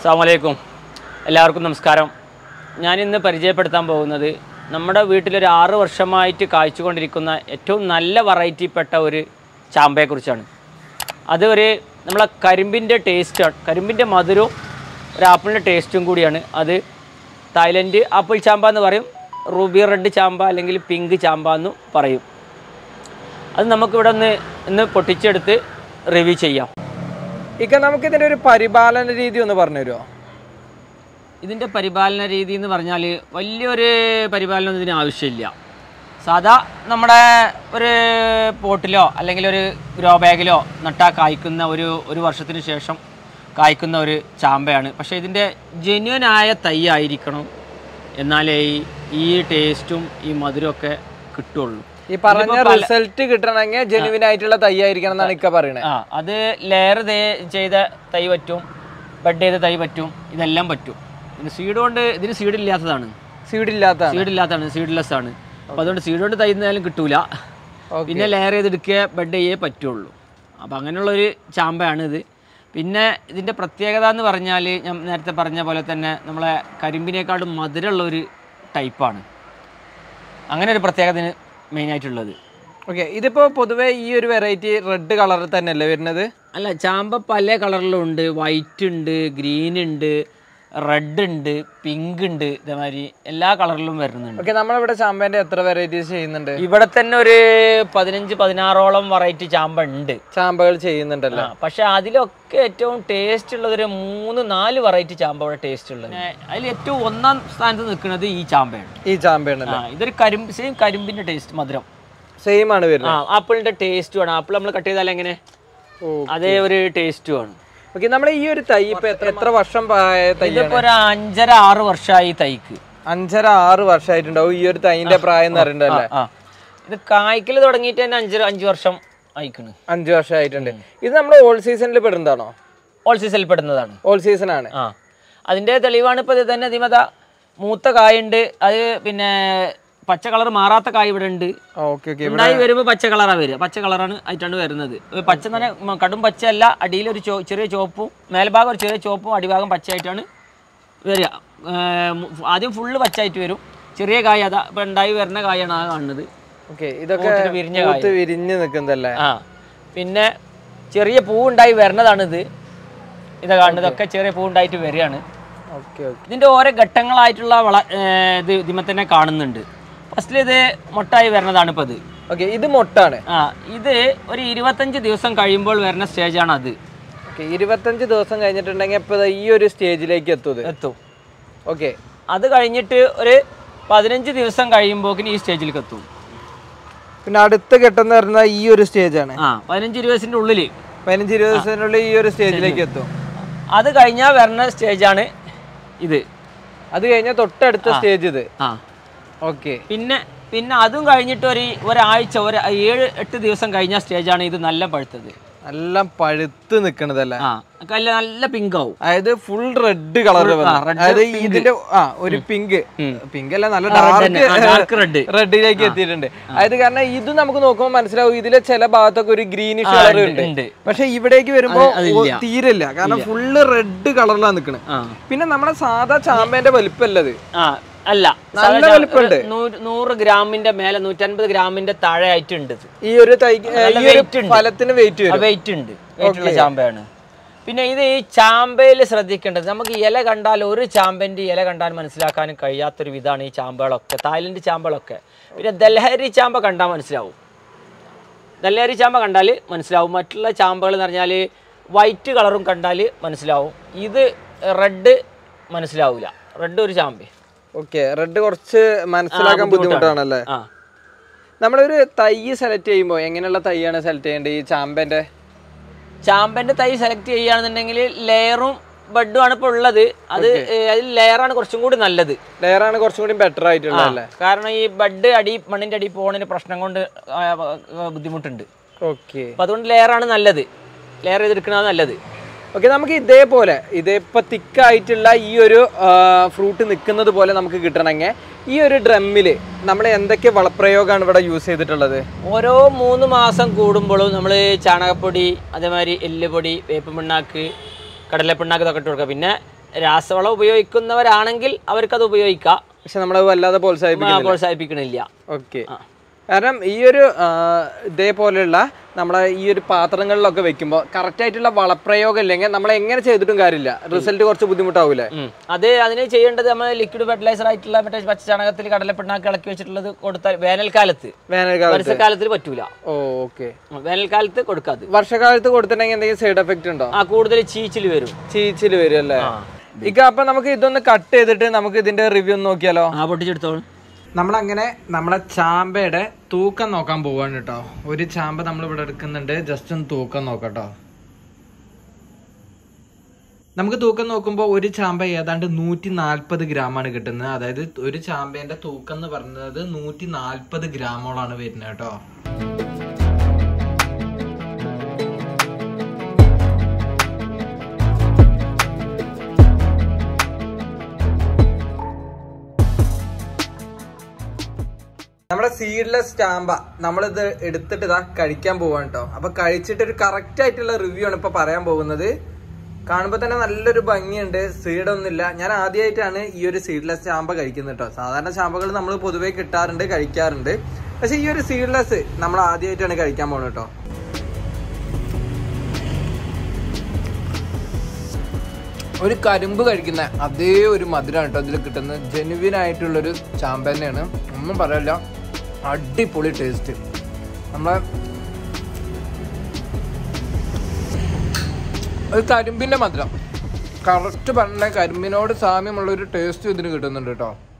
അസ്സാമലൈക്കും എല്ലാവർക്കും നമസ്കാരം ഞാനിന്ന് പരിചയപ്പെടുത്താൻ പോകുന്നത് നമ്മുടെ വീട്ടിലൊരു ആറ് വർഷമായിട്ട് കായ്ച്ചുകൊണ്ടിരിക്കുന്ന ഏറ്റവും നല്ല വെറൈറ്റിപ്പെട്ട ഒരു ചാമ്പയെക്കുറിച്ചാണ് അത് ഒരു നമ്മളെ കരിമ്പിൻ്റെ ടേസ്റ്റാണ് കരിമ്പിൻ്റെ മധുരവും ഒരു ആപ്പിളിൻ്റെ ടേസ്റ്റും കൂടിയാണ് അത് തായ്ലൻഡ് ആപ്പിൾ ചാമ്പ എന്ന് പറയും റൂബി റെഡ് ചാമ്പ അല്ലെങ്കിൽ പിങ്ക് ചാമ്പ എന്നും പറയും അത് നമുക്കിവിടെ ഒന്ന് ഇന്ന് പൊട്ടിച്ചെടുത്ത് റിവ്യൂ ചെയ്യാം ഇക്ക നമുക്ക് ഇതിന്റെ ഒരു പരിപാലന രീതി ഒന്ന് പറഞ്ഞു തരുമോ ഇതിൻ്റെ പരിപാലന രീതി എന്ന് പറഞ്ഞാൽ വലിയൊരു പരിപാലനം ഇതിന് ആവശ്യമില്ല സാധാ നമ്മുടെ ഒരു പോട്ടിലോ അല്ലെങ്കിൽ ഒരു ഗ്രോ ബാഗിലോ നട്ടാ കായ്ക്കുന്ന ഒരു ഒരു വർഷത്തിന് ശേഷം കായ്ക്കുന്ന ഒരു ചാമ്പയാണ് പക്ഷേ ഇതിൻ്റെ ജെന്യുവനായ തൈ ആയിരിക്കണം എന്നാലേ ഈ ഈ ടേസ്റ്റും ഈ മധുരമൊക്കെ കിട്ടുള്ളൂ ഈ പറഞ്ഞ റിസൾട്ട് കിട്ടണമെങ്കിൽ ജെനുവിൻ ആയിട്ടുള്ള തൈ ആയിരിക്കണം എന്നാണ് ഇക്ക പറയണത് ആ അത് ലെയർ ചെയ്ത തൈ പറ്റും ബഡ് ചെയ്ത തൈ പറ്റും ഇതെല്ലാം പറ്റും പിന്നെ സീഡ് കൊണ്ട് ഇതിന് സീഡ് ഇല്ലാത്തതാണ് സീഡ് ഇല്ലാത്തതാണ് സീഡ് ഇല്ലാത്തതാണ് സീഡ്ലെസ് ആണ് അപ്പോൾ അതുകൊണ്ട് സീഡ് കൊണ്ട് തൈന്നാലും കിട്ടൂല Okay. പിന്നെ ലെയർ ചെയ്തെടുക്കുക ബഡ് ചെയ്യേ പറ്റുള്ളൂ അപ്പോൾ അങ്ങനെയുള്ളൊരു ചാമ്പയാണ് ഇത് പിന്നെ ഇതിൻ്റെ പ്രത്യേകത എന്ന് പറഞ്ഞാൽ ഞാൻ നേരത്തെ പറഞ്ഞ പോലെ തന്നെ നമ്മളെ കരിമ്പിനേക്കാളും മധുരമുള്ള ഒരു ടൈപ്പാണ് അങ്ങനെ ഒരു പ്രത്യേകത ഇതിന് മെയിനായിട്ടുള്ളത് ഓക്കെ ഇതിപ്പോ പൊതുവെ ഈ ഒരു വെറൈറ്റി റെഡ് കളറിൽ തന്നെയല്ലേ വരുന്നത് അല്ല ചാമ്പ പല കളറിലും ഉണ്ട് വൈറ്റ് ഉണ്ട് ഗ്രീൻ ഉണ്ട് റെഡ് ഉണ്ട് പിങ്ക് ഉണ്ട് ഇതേമാതിരി എല്ലാ കളറിലും വരുന്നുണ്ട് ഓക്കെ നമ്മളിവിടെ ചാമ്പേന്റെ എത്ര വെറൈറ്റീസ് ചെയ്യുന്നുണ്ട് ഇവിടെ തന്നെ ഒരു പതിനഞ്ച് പതിനാറോളം വെറൈറ്റി ചാമ്പ ഉണ്ട് ചാമ്പകൾ ചെയ്യുന്നുണ്ടല്ലോ ആ, പക്ഷെ അതിലൊക്കെ ഏറ്റവും ടേസ്റ്റ് ഉള്ളത് ഒരു മൂന്ന് നാല് വെറൈറ്റി ചാമ്പ ഇവിടെ ടേസ്റ്റ് ഉള്ളത് പിന്നെ അതിൽ ഏറ്റവും ഒന്നാം സ്ഥാനത്ത് നിൽക്കുന്നത് ഈ ചാമ്പയാണ് ഈ ചാമ്പയാണല്ലോ ആ, ഇതൊരു കരിമ്പ് സെയിം കരിമ്പിന്റെ ടേസ്റ്റ് മധുരം സെയിം ആണ് ആ വരുന്നത് ആപ്പിളിന്റെ ടേസ്റ്റും ആണ് ആപ്പിൾ നമ്മൾ കട്ട് ചെയ്താൽ എങ്ങനെ അതേ ഒരു ടേസ്റ്റും ആണ് ഓക്കെ നമ്മുടെ ഈ ഒരു തൈ ഇപ്പൊ എത്ര എത്ര വർഷം പ്രായ തൈ ഇതിപ്പോ ഒരു അഞ്ചര ആറ് വർഷമായി ഈ തൈക്ക് അഞ്ചര ആറ് വർഷമായിട്ടുണ്ടാവും ഈ ഒരു തൈന്റെ പ്രായം എന്ന് പറയുന്നുണ്ടല്ലേ ആ ഇത് കായ്ക്കൽ തുടങ്ങിയിട്ട് തന്നെ അഞ്ച് അഞ്ച് വർഷം ആയിക്കണ് അഞ്ചു വർഷമായിട്ടുണ്ട് ഇത് നമ്മുടെ ഓൾ സീസണിൽ പെടുന്നതാണോ ഓൾ സീസണിൽ പെടുന്നതാണ് ഓൾ സീസൺ ആണ് ആ അതിൻ്റെ തെളിവാണ് ഇപ്പോൾ ഇത് തന്നെ ഇതിമത മൂത്ത കായുണ്ട് അത് പിന്നെ പച്ച കളർ മാറാത്ത കായ് ഇവിടെ ഉണ്ട് ഓക്കെ ഓക്കെ ഉണ്ടായി വരുമ്പോൾ പച്ച കളറാണ് വരിക പച്ച കളറാണ് ആയിട്ടാണ് വരുന്നത് ഇത് പച്ച എന്ന് പറഞ്ഞാൽ മ- കടും പച്ചയല്ല അടിയിൽ ഒരു ചോ ചെറിയ ചുവപ്പും മേൽഭാഗം ഒരു ചെറിയ ചുവപ്പും അടിഭാഗം പച്ചയായിട്ടാണ് വരിക ഏർ മു- ആദ്യം ഫുള്ള് പച്ചയായിട്ട് വരും ചെറിയ കായ അതാ ഇപ്പം ഉണ്ടായി വരുന്ന കായാണ് ആ കാണുന്നത് ഓക്കെ ഇതൊക്കെ പൂത്തിട്ട് വിരിഞ്ഞ കായ്. പൂത്ത് വിരിഞ്ഞ് നിൽക്കുന്നതല്ലേ ആ പിന്നെ ചെറിയ പൂവുണ്ടായി വരുന്നതാണിത് ഇത് കാണുന്നതൊക്കെ ചെറിയ പൂവുണ്ടായിട്ട് വരികയാണ് ഓക്കെ ഓക്കെ ഇതിൻ്റെ ഓരോ ഘട്ടങ്ങളായിട്ടുള്ള വള ഏർ ഇത് ഇതിമ തന്നെ കാണുന്നുണ്ട് ഫസ്റ്റിൽ ഇത് മൊട്ടായി വരുന്നതാണ് ഇപ്പോൾ ഇത് ഓക്കെ ഇത് മൊട്ടാണ് ആ ഇത് ഒരു ഇരുപത്തഞ്ച് ദിവസം കഴിയുമ്പോൾ വരുന്ന സ്റ്റേജാണ് അത് ഓക്കെ ഇരുപത്തഞ്ച് ദിവസം കഴിഞ്ഞിട്ടുണ്ടെങ്കിൽ ഇപ്പൊ ദാ ഈ ഒരു സ്റ്റേജിലേക്ക് എത്തുന്നത് എത്തും ഓക്കെ അത് കഴിഞ്ഞിട്ട് ഒരു പതിനഞ്ച് ദിവസം കഴിയുമ്പോക്കിന് ഈ സ്റ്റേജിലേക്ക് എത്തും പിന്നെ അടുത്ത ഘട്ടം എന്ന് പറഞ്ഞാൽ ഈ ഒരു സ്റ്റേജ് ആണ് ആ പതിനഞ്ച് ഇരുപതിൻ്റെ ഉള്ളിൽ പതിനഞ്ച് ഇരുപത് ദിവസത്തിനുള്ളിൽ ഈ ഒരു സ്റ്റേജിലേക്ക് എത്തും അത് കഴിഞ്ഞാൽ വരുന്ന സ്റ്റേജാണ് ഇത് അത് കഴിഞ്ഞാൽ തൊട്ടടുത്ത സ്റ്റേജ് ഇത് ആ ഓക്കെ പിന്നെ പിന്നെ അതും കഴിഞ്ഞിട്ട് ഒരു ഒരാഴ്ച ഒരു ഏഴ് എട്ട് ദിവസം കഴിഞ്ഞ സ്റ്റേജാണ് ഇത് നല്ല പഴുത്തത് നല്ല പഴുത്ത് നിക്കണതല്ലേ ആ നല്ല നല്ല pink ആവും അതായത് ഫുൾ റെഡ് കളർ ആ, red, അതായത് ഇതിന്റെ ആ ഒരു പിങ്ക് പിങ്ക് അല്ല നല്ല തന്നെ. ആ, dark red. റെഡിലേക്ക് എത്തിയിട്ടുണ്ട് അതായത് കാരണം ഇത് നമുക്ക് നോക്കുമ്പോൾ മനസ്സിലാവും ഇതിലെ ചില ഭാഗത്തൊക്കെ ഒരു ഗ്രീനിഷ് കളർ ഉണ്ട് ഉണ്ട് പക്ഷെ ഇവിടേക്ക് വരുമ്പോ അതില്ല. ഓ- തീരില്ല കാരണം ഫുള്ള് റെഡ് കളറിലാണ് നിക്കണത് ആ പിന്നെ നമ്മുടെ സാധാ ചാമ്പേന്റെ വലിപ്പല്ലത് ആ അല്ല നല്ല സാധാ വലിപ്പമുണ്ട്. നൂ- നൂറ് ഗ്രാമിന്റെ മേലെ നൂറ്റൻപത് ഗ്രാമിന്റെ താഴെ ആയിട്ടുണ്ട് ഇത് ഈ ഒരു തൈ നല്ല ഈ ഒരു weight ഉണ്ട്. ഫലത്തിന് വെയിറ്റ് വരും വെയിറ്റ് ഉണ്ട് വെയിറ്റ് ഉള്ള ചാമ്പയാണ് പിന്നെ ഇത് ഈ ചാമ്പയിൽ ശ്രദ്ധിക്കേണ്ടത് നമുക്ക് ഇല കണ്ടാൽ ഒരു ചാമ്പന്റെ ഇല കണ്ടാൽ മനസ്സിലാക്കാൻ കഴിയാത്തൊരു വിധമാണ് ഈ ചാമ്പകളൊക്കെ തായ്ലൻഡ് ചാമ്പകളൊക്കെ പിന്നെ ദൽഹരി ചാമ്പ കണ്ടാൽ മനസ്സിലാവും ദൽഹരി ചാമ്പ കണ്ടാൽ മനസ്സിലാവും മറ്റുള്ള ചാമ്പകൾ എന്ന് പറഞ്ഞാൽ വൈറ്റ് കളറും കണ്ടാൽ മനസ്സിലാവും ഇത് റെഡ് മനസ്സിലാവില്ല റെഡ് ഒരു ചാമ്പ ഓക്കെ റെഡ് കുറച്ച് മനസ്സിലാക്കാൻ ബുദ്ധിമുട്ടാണല്ലേ ആ നമ്മളൊരു തൈ സെലക്ട് ചെയ്യുമ്പോൾ എങ്ങനെയുള്ള തൈയാണ് സെലക്ട് ചെയ്യേണ്ടത് ഈ ചാമ്പന്റെ ചാമ്പന്റെ തൈ സെലക്ട് ചെയ്യുകയാണെന്നുണ്ടെങ്കിൽ ലെയറും ബഡും ആണ് ഇപ്പോൾ ഉള്ളത് അത് ഏഹ്, അതിൽ ലെയറാണ് കുറച്ചും കൂടി നല്ലത് ലെയറാണ് കുറച്ചും കൂടി ബെറ്റർ ആയിട്ടുള്ളത് അല്ലേ കാരണം ഈ ബഡ് അടി മണ്ണിന്റെ അടി പോകുന്നതിന് പ്രശ്നം കൊണ്ട് ആ, ആ, ബുദ്ധിമുട്ടുണ്ട് ഓക്കെ അപ്പം അതുകൊണ്ട് ലെയറാണ് നല്ലത് ലെയർ ചെയ്തെടുക്കണതാണ് നല്ലത് ഓക്കെ നമുക്ക് ഇതേപോലെ ഇതിപ്പോ തിക്കായിട്ടുള്ള ഈ ഒരു ഫ്രൂട്ട് നിൽക്കുന്നത് പോലെ നമുക്ക് കിട്ടണമെങ്കിൽ ഈ ഒരു ഡ്രമ്മിൽ നമ്മൾ എന്തൊക്കെ വളപ്രയോഗമാണ് ഇവിടെ യൂസ് ചെയ്തിട്ടുള്ളത് ഓരോ മൂന്ന് മാസം കൂടുമ്പോഴും നമ്മൾ ചാണകപ്പൊടി അതേമാതിരി എല്ലുപൊടി വേപ്പ് പിണ്ണാക്ക് കടലപ്പിണ്ണാക്ക് ഇതൊക്കെ ഇട്ട് കൊടുക്കുക പിന്നെ രാസവളം ഉപയോഗിക്കുന്നവരാണെങ്കിൽ അവർക്കത് ഉപയോഗിക്കാം പക്ഷെ നമ്മളത് വല്ലാതെ പ്രോത്സാഹിപ്പിക്കും പ്രോത്സാഹിപ്പിക്കണില്ല ഓക്കെ കാരണം ഈ ഒരു ആ, ഇതേപോലെയുള്ള നമ്മളെ ഈ ഒരു പാത്രങ്ങളിലൊക്കെ വെക്കുമ്പോൾ കറക്റ്റ് ആയിട്ടുള്ള വളപ്രയോഗം ഇല്ലെങ്കിൽ നമ്മൾ എങ്ങനെ ചെയ്തിട്ടും കാര്യമില്ല റിസൾട്ട് കുറച്ച് ബുദ്ധിമുട്ടാവൂലേ ഉം. അത് അതിന് ചെയ്യേണ്ടത് നമ്മൾ ലിക്വിഡ് ഫെർട്ടിലൈസർ ആയിട്ടുള്ള മറ്റേ പച്ചച്ചാണകത്തിൽ കടലപ്പിണ്ണാക്ക് ഇളക്കി വെച്ചിട്ടുള്ളത് കൊടുത്താൽ വേനൽക്കാലത്ത് വേനൽക്കാലത്ത് വർഷക്കാലത്തിൽ പറ്റൂല ഓ ഓക്കെ ഉം. വേനൽക്കാലത്ത് കൊടുക്കാത് വർഷകാലത്ത് കൊടുത്തിട്ടുണ്ടെങ്കിൽ എന്തെങ്കിലും സൈഡ് എഫക്റ്റ് ഉണ്ടോ ആ കൂടുതൽ ചീച്ചിൽ വരും ചീച്ചിൽ വരും അല്ലേ ഇക്ക അപ്പൊ നമുക്ക് ഇതൊന്ന് കട്ട് ചെയ്തിട്ട് നമുക്ക് ഇതിന്റെ റിവ്യൂ ഒന്ന് നോക്കിയാലോ ആ പൊട്ടിച്ചെടുത്തോളൂ നമ്മളങ്ങനെ നമ്മളെ ചാമ്പയുടെ തൂക്കം നോക്കാൻ പോവാണ് കേട്ടോ ഒരു ചാമ്പ നമ്മൾ ഇവിടെ എടുക്കുന്നുണ്ട് ജസ്റ്റ് ഒന്ന് തൂക്കം നോക്കട്ടോ നമുക്ക് തൂക്കം നോക്കുമ്പോൾ ഒരു ചാമ്പ ഏതാണ്ട് നൂറ്റി നാൽപ്പത് ഗ്രാമാണ് കിട്ടുന്നത് അതായത് ഒരു ചാമ്പേന്റെ തൂക്കം എന്ന് പറയുന്നത് നൂറ്റി നാൽപ്പത് ഗ്രാമോളാണ് വരുന്നത് കേട്ടോ നമ്മുടെ സീഡ്ലെസ് സ്റ്റാമ്പ നമ്മളിത് എടുത്തിട്ട് ഇതാ കഴിക്കാൻ പോവാണ് കേട്ടോ അപ്പൊ കഴിച്ചിട്ട് ഒരു കറക്റ്റ് ആയിട്ടുള്ള റിവ്യൂ ആണ് ഇപ്പൊ പറയാൻ പോകുന്നത് കാണുമ്പോൾ തന്നെ നല്ലൊരു ഭംഗിയുണ്ട് സീഡൊന്നുമില്ല ഞാൻ ആദ്യമായിട്ടാണ് ഈ ഒരു സീഡ്ലെസ് ചാമ്പ കഴിക്കുന്നത് കേട്ടോ സാധാരണ ചാമ്പകൾ നമ്മൾ പൊതുവേ കിട്ടാറുണ്ട് കഴിക്കാറുണ്ട് പക്ഷെ ഈ ഒരു സീഡ്ലെസ് നമ്മൾ ആദ്യമായിട്ടാണ് കഴിക്കാൻ പോകുന്നത് കേട്ടോ ഒരു കരിമ്പ് കഴിക്കുന്ന അതേ ഒരു മധുരമാണ് കേട്ടോ ഇതിൽ കിട്ടുന്നത് ജെനുവിൻ ആയിട്ടുള്ളൊരു ചാമ്പ തന്നെയാണ് ഒന്നും പറയല്ല അടിപൊളി ടേസ്റ്റ് നമ്മളെ ഒരു കരിമ്പിന്റെ മധുരം കറക്റ്റ് പറഞ്ഞ കരിമ്പിനോട് സാമ്യമുള്ള ഒരു ടേസ്റ്റ് ഇതിന് കിട്ടുന്നുണ്ട് കേട്ടോ